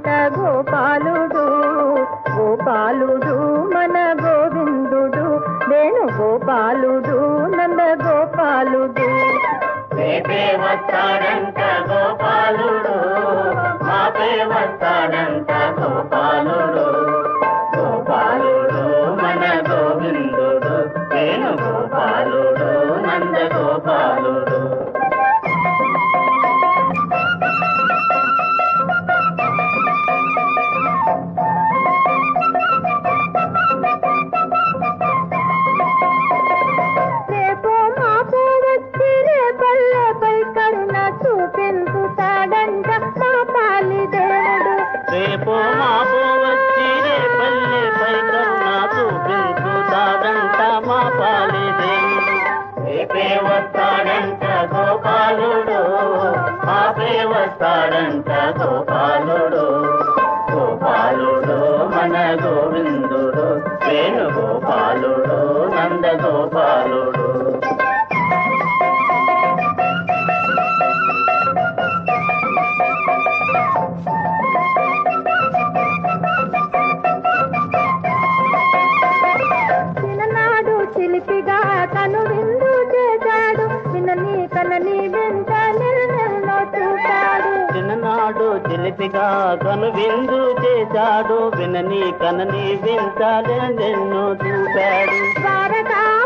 వస్తాడంట గోపాలుడు గోపాలుడు మన గోవిందుడు వేణు గోపాలుడు నంద గోపాలుడు రేపే వస్తాడంట గోపాలుడు మాపే వస్తాడంట గోపాలుడు గోపాలుడు మన గోవిందుడు వేణు గోపాలుడు నంద గోపాలుడు రేపో మాపో వచ్చి రేపల్లెపై కరుణ చూపించుతాడంట మా పాలి దేవుడు రేపు మాపు వచ్చి రేపల్లెపై కరుణ చూపించుతాడంట మా పాలి దేవుడు రేపే వస్తాడంట గోపాలుడు మాపే వస్తాడంట గోపాలుడు గోపాలుడు మన గోవిందుడు వేణు గోపాలుడు నంద గోపాలుడు చిన్ననాడు చిలిపిగా తను విందు చేశాడు వినని కనని వెంట నిన్నెన్నో చూశాడు చిన్ననాడు చిలిపిగా కను విందు చేశాడు వినని కనని వింటాలెన్నెన్నో చూశాడు ద్వారకా